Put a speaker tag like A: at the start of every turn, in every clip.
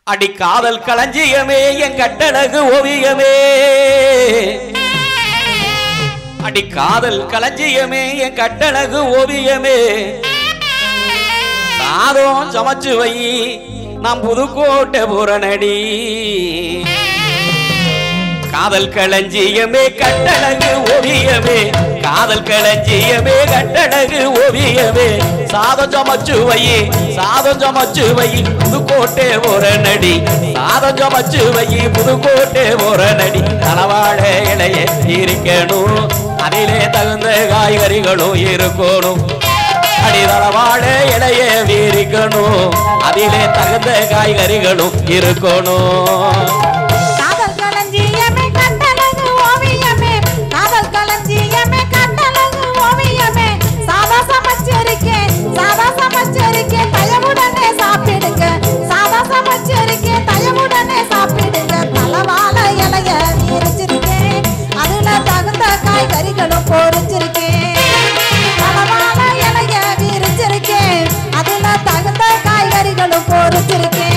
A: அடி காதல் களஞ்சியமே என் கட்டழகு ஓவியமே அடி காதல் களஞ்சியமே என் கட்டழகு ஓவியமே சாதம் சமைச்சு வை நான் புதுக்கோட்டை புறநடி காதல் களஞ்சியமே கட்டழகு ஓவியமே காதல் களஞ்சியமே கட்டழகு ஓவியமே சாதம் சமைச்சு வை சாதம் சமைச்சு வை புதுக்கோட்டை ஒரு நடி சாதம் சமைச்சு வை புதுக்கோட்டை ஒரு நடி தலவாழ இலைய இருக்கணும் அதிலே தகுந்த காய்கறிகளும் இருக்கணும் அடிதளவாழ இலைய வீரிக்கணும் அதிலே தகுந்த காய்கறிகளும் இருக்கணும்
B: காதல் களஞ்சியமே கட்டழகு ஓவியமே காதல் களஞ்சியமே கட்டழகு ஓவியமே சாதா சமைச்சிருக்கேன் சாதா சமைச்சிருக்கேன் தயவுடனே சாப்பிடுங்க சாதா சமைச்சிருக்கேன் தயவுடனே சாப்பிடுங்க தலவாழ இலைய விரிச்சிருக்கேன் அதுல தகுந்த காய்கறிகளும் பொரிச்சிருக்கேன் தலவாழ இலைய விரிச்சிருக்கேன் அதுல தகுந்த காய்கறிகளும் பொரிச்சிருக்கேன்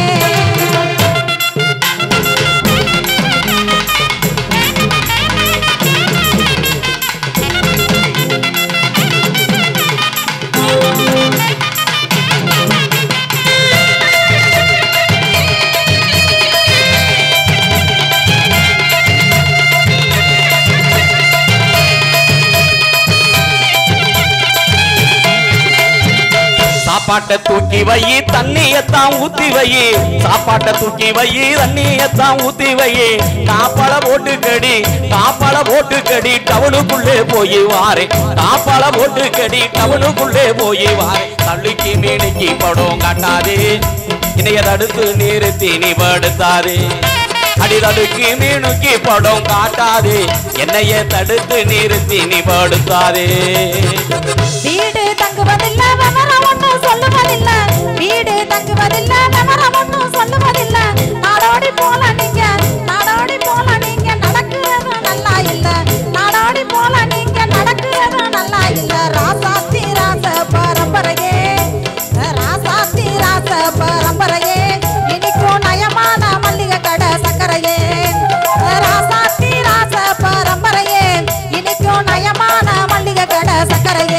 A: சாப்பாட்டை தூக்கி வை தண்ணியத்தான் ஊத்தி வை சாப்பாட்டை தூக்கி வை தண்ணியத்தான் ஊத்தி வை காப்பள போட்டு கடி காப்பள போட்டு கடி டவுனுக்குள்ளே போய் வாரே காப்பள போட்டு கடி டவுனுக்குள்ளே போய் வாரே தள்ளிக்கு மீனுக்கு படம் காட்டாதே இணைய தடுத்து நிறுத்தி நீ படுத்தாதே அடிதடுக்கு மீனுக்கு படம் காட்டாதே என்னைய தடுத்து நிறுத்தி நீ படுத்தாதே
B: வீடு தங்குவதில்ல விவரம் ஒண்ணும் சொல்லுவதில்ல வீடு தங்குவதில்ல விவரம் ஒண்ணும் சொல்லுவதில்ல நாடோடி போல நீங்க நாடோடி போல நீங்க நடக்கிறது நல்லா இல்ல நாடோடி போல நீங்க நடக்கிறது நல்லா இல்ல ராசாத்தி ராச பரம்பரையே ராசாத்தி ராச பரம்பரையே இனிக்கும் நயமான மல்லிகை கடை சக்கரையே ராசாத்தி ராச பரம்பரையே இனிக்கும் நயமான மல்லிகை கடை சக்கரையே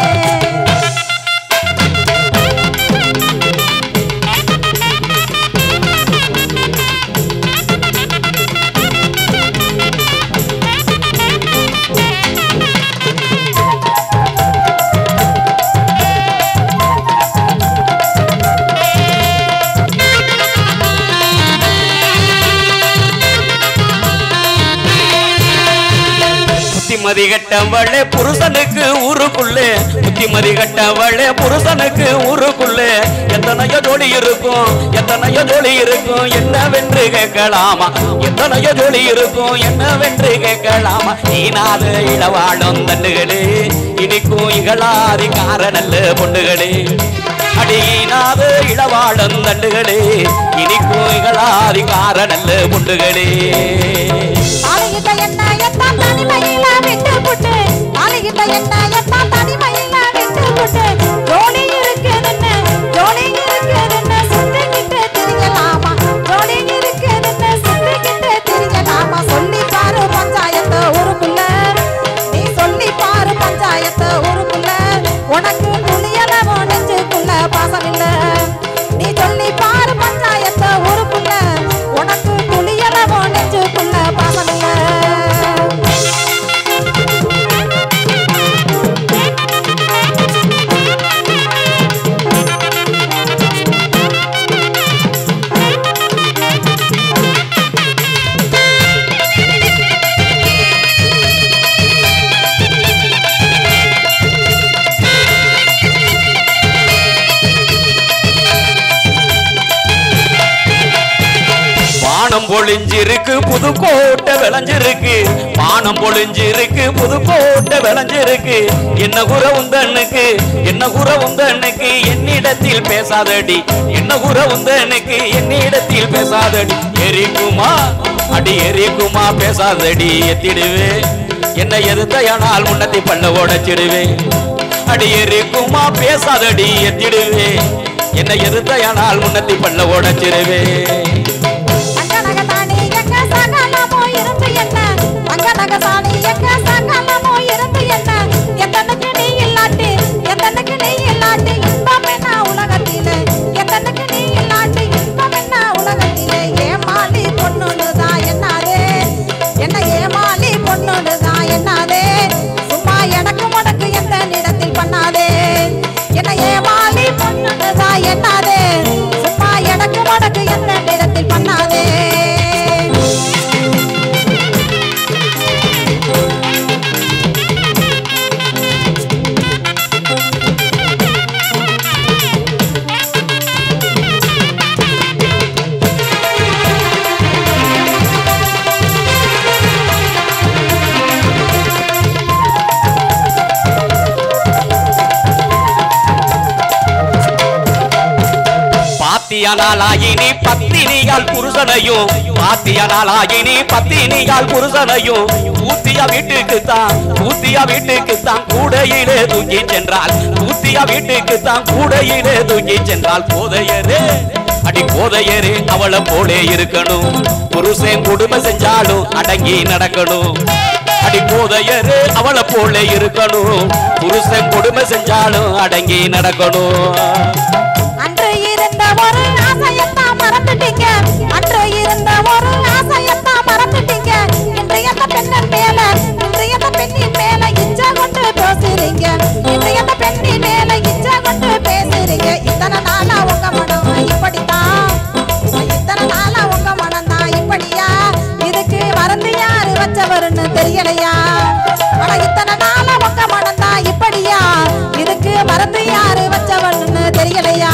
A: புத்திமதி கட்டவளே புருஷனுக்கு ஊருக்குள்ளே புத்திமதி கட்டவளே புருஷனுக்கு ஊருக்குள்ளே எத்தனையோ ஜோடி இருக்கும் எத்தனையோ ஜோடி இருக்கும் என்னவென்று கேட்கலாமா எத்தனையோ ஜோடி இருக்கும் என்னவென்று கேட்கலாமா ஈனாத இளவாழும் தண்டுகளே இனிக்கும் இகழாதி காரணல்ல பொண்டுகளே அடியினாத இளவாழும் தண்டுகளே இனிக்கும் இகழாதி காரணல்ல பொண்டுகளே
B: தாலிகிட்ட என்ன எத்தான் தனிமையில விட்டு புட்டு தாலிகிட்ட என்ன எத்தான் தனிமையில விட்டு புட்டு ஜோலி இருக்குதுன்னு ஜோலி இருக்குதுன்னு சுத்திக்கிட்டு திரியலாமா ஜோலி இருக்குதுன்னு சுத்திக்கிட்டு திரியலாமா சொல்லி பாரு பஞ்சாயத்து ஊருக்குள்ள நீ சொல்லி பாரு பஞ்சாயத்து ஊருக்குள்ள உனக்கு துளியளவோ நெஞ்சுக்குள்ள பாசம் இல்ல நீ சொல்லி பாரு பஞ்சாயத்து ஊருக்குள்ள உனக்கு துளியளவோ நெஞ்சுக்குள்ள பாசம் இல்ல
A: வானம் பொழிஞ்சிருக்கு புதுக்கோட்டை விளைஞ்சிருக்கு வானம் பொழிஞ்சிருக்கு புதுக்கோட்டை விளைஞ்சிருக்கு என்ன குற உந்தனுக்கு என்ன குற உந்தனுக்கு என்னிடத்தில் பேசாதடி என்ன குற உந்தனுக்கு என்னிடத்தில் பேசாதடி எரிக்குமா அடி எரிக்குமா பேசாதடி எத்திடுவே என்ன எதிர்த்தையானால் முன்னத்தி பல்ல உடைச்சிடுவே அடி எரிக்குமா பேசாதடி எத்திடுவே என்ன எதிர்த்தையானால் முன்னத்தி பல்ல உடைச்சிடுவே
B: உலகசாணி எங்க சகலமும் இருந்து என்ன எத்தனுக்கு நீ இல்லாட்டி எத்தனுக்கு நீ இல்லாட்டி இன்பம் என்ன உலகத்திலே எத்தனுக்கு நீ இல்லாட்டி இன்பம் என்ன உலகத்திலே ஏமாளி பொண்ணுதான் என்னாதே என்ன ஏமாளி பொண்ணுதான் என்னாதே சும்மா எனக்கு முடக்கு எந்த நிலத்தில் பண்ணாதே என்ன ஏமாளி பொண்ணுதான் என்னாதே சும்மா எனக்கு முடக்கு எந்த நிலத்தில் பண்ணாதே
A: பாத்தியனாலாயினி பத்தினியால் புருஷனையும் பாத்தியனாலாயினி பத்தினியால் புருஷனையும் ஊத்தியா வீட்டுக்கு தான் ஊத்தியா வீட்டுக்கு தான் கூடையிலே தூக்கி சென்றால் ஊத்தியா வீட்டுக்கு தான் கூடையிலே தூக்கி சென்றால் போதையரே அடி போதையரே அவளை போலே இருக்கணும் புருஷன் குடும்பம் செஞ்சாலும் அடங்கி நடக்கணும் அடி போதையரே அவளை போலே இருக்கணும் புருஷன் குடும்பம் செஞ்சாலும் அடங்கி நடக்கணும்
B: அன்று இருந்த ஒரு ஆசையத்தான் மறந்துட்டீங்க அன்று இருந்த ஒரு ஆசையத்தான் மறந்துட்டீங்க இன்று எந்த பெண்ணின் மேல இன்று எந்த பெண்ணின் மேல இச்ச கொண்டு பேசுறீங்க இன்று எந்த பெண்ணின் மேல இச்ச கொண்டு பேசுறீங்க இத்தனை நாளா உங்க மனம் இப்படித்தான் இத்தனை நாளா உங்க மனம் தான் இப்படியா இதுக்கு மறந்து யாரு வச்சவருன்னு தெரியலையா ஆனா இத்தனை நாளா உங்க மனம் தான் இப்படியா இதுக்கு மறந்து யாரு வச்சவன்னு தெரியலையா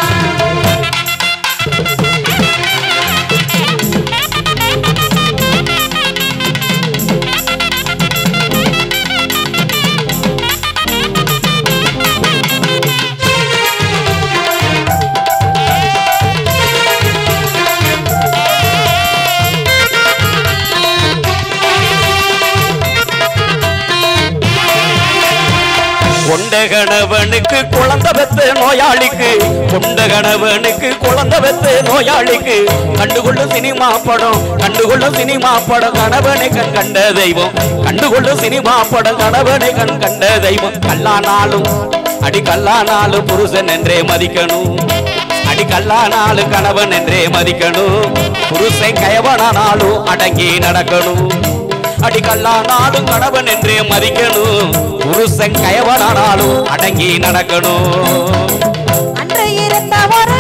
A: கொண்ட கணவனுக்கு குழந்தை பெத்த நோயாளிக்கு கொண்ட கணவனுக்கு குழந்தை பெத்த நோயாளிக்கு கண்டுகொள்ளும் சினிமா படம் கண்டுகொள்ளும் சினிமா படம் கணவனை கண் கண்ட தெய்வம் கண்டுகொள்ளும் சினிமா படம் கணவனை கண் கண்ட தெய்வம் கல்லானாலும் அடி கல்லானாலும் புருஷன் என்றே மதிக்கணும் அடி கல்லானாலும் கணவன் என்றே மதிக்கணும் புருஷன் கயவனானாலும் அடங்கி நடக்கணும் அடி கல்லானாலும் கணவன் என்றே மதிக்கணும் புருஷன் கயவனானாலும் அடங்கி நடக்கணும்
B: அன்று இருந்த ஒரு